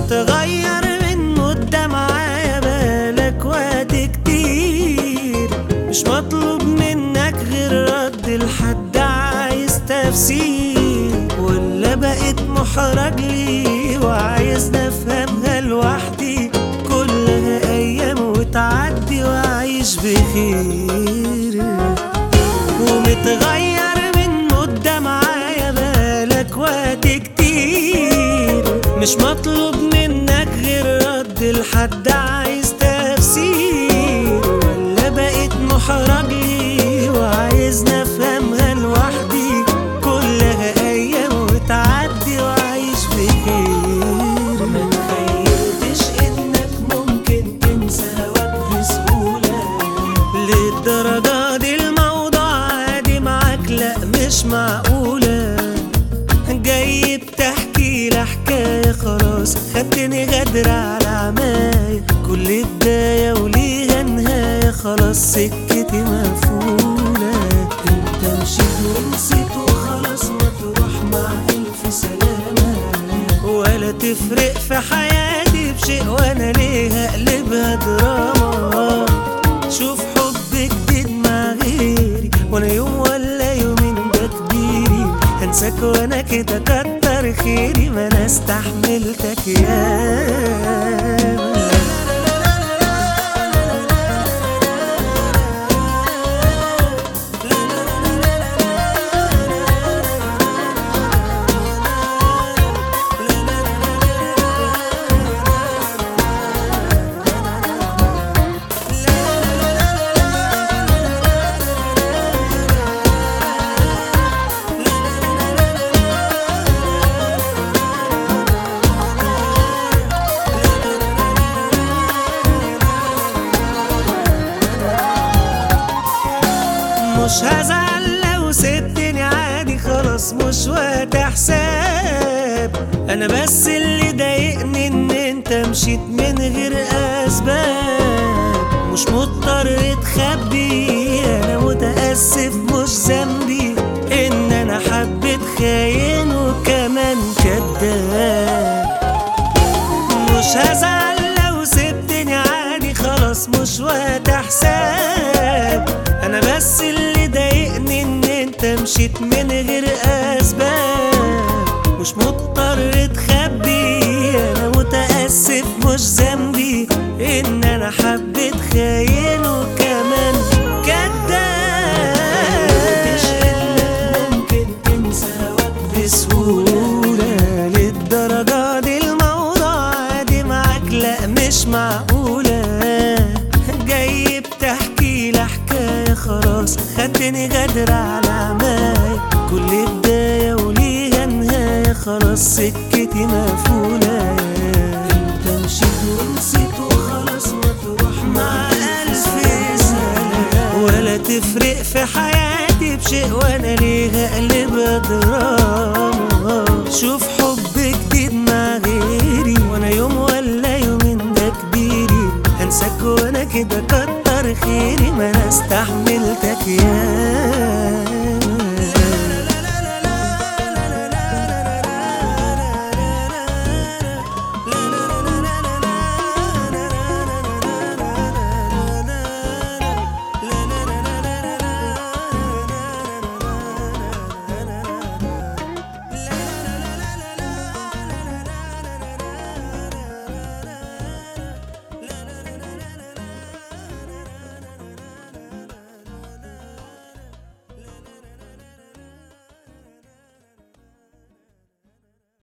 ومتغير من مدة معايا بالك وقت كتير مش مطلوب منك غير رد لحد عايز تفسير ولا بقيت محرج لي وعايز نفهمها لوحدي كلها ايام وتعدي وعايش بخير ومتغير من مدة معايا بالك وقت كتير مش مطلوب منك غير رد لحد عايز تفسير ولا بقيت محرج لي وعايز نفهمها لوحدي كلها ايام وتعدي وعايش بخير ما تخيلتش انك ممكن تنسى هواك بسهولة للدرجة دي الموضوع عادي معاك لا مش معقولة جاي بتحكي لي حكاية خلاص خدتني غدر على عماية كل بداية وليها نهاية خلاص سكتي مقفولة انت مشيت ونسيت وخلاص ما تروح مع ألف سلامة ولا تفرق في حياتي بشيء وانا ليه هقلبها دراما شوف حب جديد مع غيري وانا يوم ولا يومين ده كبيري هنساك وانا كده كتر خيري ما انا استحملتك ياما مش هزعل لو سبتني عادي خلاص مش وقت حساب انا بس اللي ضايقني ان انت مشيت من غير اسباب مش مضطر تخبي انا متاسف مش ذنبي ان انا حبيت خاين وكمان كداب مش هزعل لو سبتني عادي خلاص مش وقت حساب انا بس اللي ضايقني ان انت مشيت من غير اسباب مش مضطر تخبي انا متاسف مش ذنبي ان انا حبيت خاين وكمان كداب ممكن تنسى هواك بسهولة للدرجة دي الموضوع عادي معاك لا مش معقولة جاي بتحكي لي حكاية خلاص خدتني غدر على عماية كل بداية وليها نهاية خلاص سكتي مقفولة انت مشيت ونسيت وخلاص ما تروح مع ألف سلام ولا تفرق في حياتي بشيء وانا ليه هقلبها دراما شوف حب جديد مع غيري وانا يوم ولا يومين ده كبيري هنساك وانا كده كتر خيري ما انا استحملتك يا